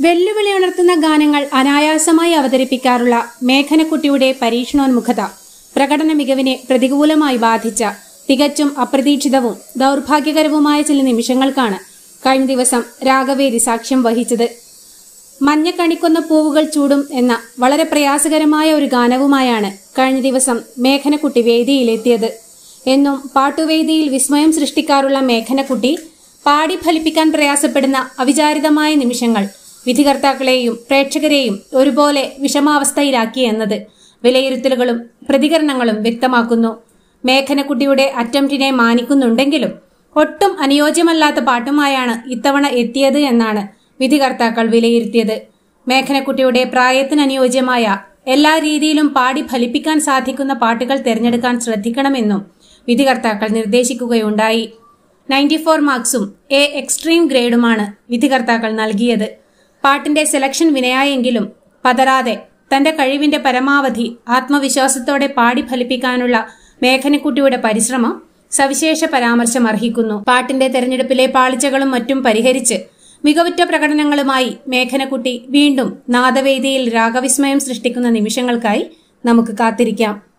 വെല്ലുവിളി ഉണർത്തുന്ന ഗാനങ്ങൾ അനായാസമായി അവതരിപ്പിക്കാറുള്ള മേഘനക്കുട്ടിയുടെ പരീക്ഷണോന്മുഖത പ്രകടന മികവിനെ പ്രതികൂലമായി ബാധിച്ച തികച്ചും അപ്രതീക്ഷിതവും ദൗർഭാഗ്യകരവുമായ ചില നിമിഷങ്ങൾക്കാണ് കഴിഞ്ഞ ദിവസം രാഗവേദി സാക്ഷ്യം വഹിച്ചത് മഞ്ഞക്കണിക്കൊന്ന പൂവുകൾ ചൂടും എന്ന വളരെ പ്രയാസകരമായ ഒരു ഗാനവുമായാണ് കഴിഞ്ഞ ദിവസം മേഘനക്കുട്ടി വേദിയിലെത്തിയത് എന്നും പാട്ടുവേദിയിൽ വിസ്മയം സൃഷ്ടിക്കാറുള്ള മേഘനക്കുട്ടി പാടി ഫലിപ്പിക്കാൻ പ്രയാസപ്പെടുന്ന അവിചാരിതമായ നിമിഷങ്ങൾ വിധികർത്താക്കളെയും പ്രേക്ഷകരെയും ഒരുപോലെ വിഷമാവസ്ഥയിലാക്കി എന്നത് വിലയിരുത്തലുകളും പ്രതികരണങ്ങളും വ്യക്തമാക്കുന്നു മേഘനക്കുട്ടിയുടെ അറ്റംപ്റ്റിനെ മാനിക്കുന്നുണ്ടെങ്കിലും ഒട്ടും അനുയോജ്യമല്ലാത്ത പാട്ടുമായാണ് ഇത്തവണ എത്തിയത് എന്നാണ് വിധികർത്താക്കൾ വിലയിരുത്തിയത് മേഘനക്കുട്ടിയുടെ പ്രായത്തിന് അനുയോജ്യമായ എല്ലാ രീതിയിലും പാടി ഫലിപ്പിക്കാൻ സാധിക്കുന്ന പാട്ടുകൾ തിരഞ്ഞെടുക്കാൻ ശ്രദ്ധിക്കണമെന്നും വിധികർത്താക്കൾ നിർദ്ദേശിക്കുകയുണ്ടായി നയൻറ്റി ഫോർ മാർക്സും എ എക്സ്ട്രീം ഗ്രേഡുമാണ് വിധികർത്താക്കൾ നൽകിയത് പാട്ടിന്റെ സെലക്ഷൻ വിനയായെങ്കിലും പതറാതെ തന്റെ കഴിവിന്റെ പരമാവധി ആത്മവിശ്വാസത്തോടെ പാടി ഫലിപ്പിക്കാനുള്ള മേഘനക്കുട്ടിയുടെ പരിശ്രമം സവിശേഷ പരാമർശം അർഹിക്കുന്നു പാട്ടിന്റെ തെരഞ്ഞെടുപ്പിലെ പാളിച്ചകളും മറ്റും പരിഹരിച്ച് മികവുറ്റ പ്രകടനങ്ങളുമായി മേഘനക്കുട്ടി വീണ്ടും നാദവേദിയിൽ രാഗവിസ്മയം സൃഷ്ടിക്കുന്ന നിമിഷങ്ങൾക്കായി നമുക്ക് കാത്തിരിക്കാം